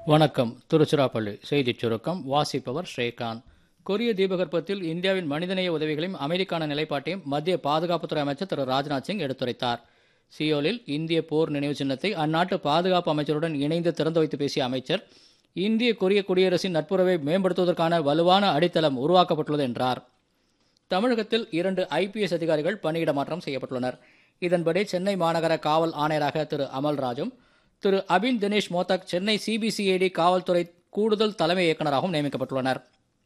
வணக்கம் திருச்சிராப்பள்ளி செய்திச் சுருக்கம் வாசிப்பவர் ஸ்ரீகாந்த் கொரிய தீபகற்பத்தில் இந்தியாவின் மனிதநேய உதவிகளையும் அமைதிக்கான நிலைப்பாட்டையும் மத்திய பாதுகாப்புத்துறை அமைச்சர் திரு ராஜ்நாத் சிங் எடுத்துரைத்தார் சியோலில் இந்திய போர் நினைவு சின்னத்தை அந்நாட்டு பாதுகாப்பு அமைச்சருடன் இணைந்து திறந்து வைத்து பேசிய அமைச்சர் இந்திய கொரிய குடியரசின் நட்புறவை மேம்படுத்துவதற்கான வலுவான அடித்தளம் உருவாக்கப்பட்டுள்ளது என்றார் தமிழகத்தில் இரண்டு ஐபிஎஸ் அதிகாரிகள் பணியிட மாற்றம் செய்யப்பட்டுள்ளனர் இதன்படி சென்னை மாநகர காவல் ஆணையராக திரு அமல்ராஜும் திரு அபின் தினேஷ் மோதக் சென்னை சிபிசிஐடி காவல்துறை கூடுதல் தலைமை இயக்குநராகவும் நியமிக்கப்பட்டுள்ளனர்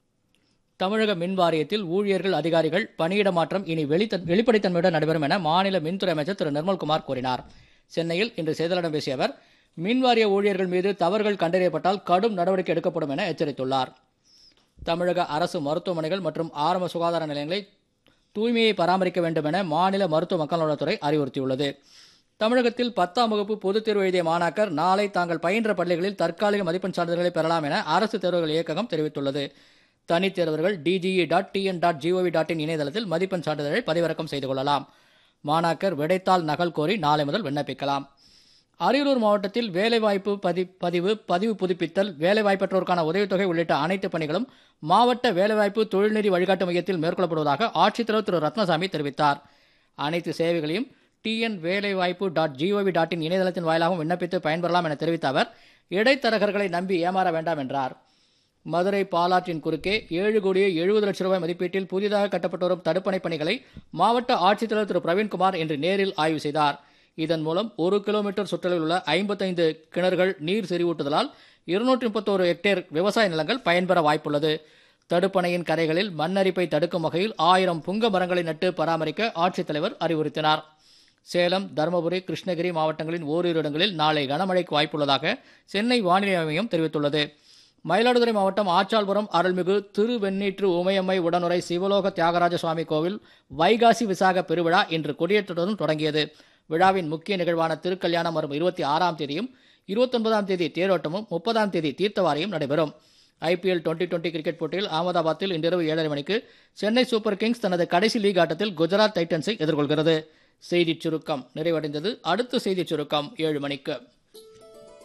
தமிழக மின் வாரியத்தில் ஊழியர்கள் அதிகாரிகள் பணியிட மாற்றம் இனி வெளித்த வெளிப்படைத்தன்மையுடன் நடைபெறும் என மாநில மின்துறை அமைச்சர் திரு நிர்மல்குமார் கூறினார் சென்னையில் இன்று செய்தியாளர்களிடம் பேசிய அவர் மின் வாரிய ஊழியர்கள் மீது தவறுகள் கண்டறியப்பட்டால் கடும் நடவடிக்கை எடுக்கப்படும் என எச்சரித்துள்ளார் தமிழக அரசு மருத்துவமனைகள் மற்றும் ஆரம்ப சுகாதார நிலையங்களை தூய்மையை பராமரிக்க வேண்டும் என மாநில மருத்துவ மக்கள் நலத்துறை அறிவுறுத்தியுள்ளது தமிழகத்தில் பத்தாம் வகுப்பு பொதுத் தேர்வு எழுதிய மாணாக்கர் நாளை தாங்கள் பயின்ற பள்ளிகளில் தற்காலிக மதிப்பெண் சான்றிதழ்களை பெறலாம் என அரசு தேர்வுகள் இயக்ககம் தெரிவித்துள்ளது தனித் தேர்வர்கள் DGE dot TN dot GOV dot IN இணையதளத்தில் மதிப்பெண் சான்றிதழை பதிவிறக்கம் செய்து கொள்ளலாம் மாணாக்கர் விடைத்தாள் நகல் கோரி நாளை முதல் விண்ணப்பிக்கலாம் அரியலூர் மாவட்டத்தில் வேலைவாய்ப்பு பதி பதிவு பதிவு புதுப்பித்தல் வேலைவாய்ப்பற்றோருக்கான உதவித்தொகை உள்ளிட்ட அனைத்து பணிகளும் மாவட்ட வேலைவாய்ப்பு தொழில்நெறி வழிகாட்டு மையத்தில் மேற்கொள்ளப்படுவதாக ஆட்சித்தலைவர் திரு ரத்னசாமி தெரிவித்தார் அனைத்து சேவைகளையும் டிஎன் வேலைவாய்ப்பு டாட் ஜிஓவி டாட் இன் இணையதளத்தின் வாயிலாகவும் விண்ணப்பித்து பயன்பெறலாம் என தெரிவித்த அவர் இடைத்தரகர்களை நம்பி ஏமாற வேண்டாம் என்றார் மதுரை பாலாற்றின் குறுக்கே ஏழு கோடியே எழுபது லட்சம் ரூபாய் மதிப்பீட்டில் புதிதாக கட்டப்பட்டு வரும் தடுப்பணை பணிகளை மாவட்ட ஆட்சித்தலைவர் திரு பிரவீன்குமார் இன்று நேரில் ஆய்வு செய்தார் இதன் மூலம் ஒரு கிலோமீட்டர் சுற்றளவில் உள்ள ஐம்பத்தைந்து கிணறுகள் நீர் செறிவூட்டுதலால் இருநூற்றி முப்பத்தோரு ஹெக்டேர் விவசாய நிலங்கள் பயன்பெற வாய்ப்புள்ளது தடுப்பணையின் கரைகளில் மண்ணரிப்பை தடுக்கும் வகையில் ஆயிரம் புங்க மரங்களை நட்டு பராமரிக்க ஆட்சித்தலைவர் அறிவுறுத்தினார் சேலம் தருமபுரி கிருஷ்ணகிரி மாவட்டங்களின் ஓரிரு இடங்களில் நாளை கனமழைக்கு வாய்ப்புள்ளதாக சென்னை வானிலை மையம் தெரிவித்துள்ளது மயிலாடுதுறை மாவட்டம் ஆச்சால்புரம் அருள்மிகு திருவெண்ணீற்று உமையம்மை உடனுரை சிவலோக தியாகராஜ சுவாமி கோவில் வைகாசி விசாக பெருவிழா இன்று கொடியேற்றத்துடன் தொடங்கியது விழாவின் முக்கிய நிகழ்வான திருக்கல்யாணம் வரும் இருபத்தி ஆறாம் தேதியும் இருபத்தொன்பதாம் தேதி தேரோட்டமும் முப்பதாம் தேதி தீர்த்தவாரியும் நடைபெறும் ஐபிஎல் டுவெண்டி டுவெண்டி கிரிக்கெட் போட்டியில் அகமதாபாத்தில் இன்றிரவு ஏழரை மணிக்கு சென்னை சூப்பர் கிங்ஸ் தனது கடைசி லீக் ஆட்டத்தில் குஜராத் டைட்டன்ஸை எதிர்கொள்கிறது செய்திச் சுருக்கம் நிறைவடைந்தது அடுத்த செய்திச் சுருக்கம் ஏழு மணிக்கு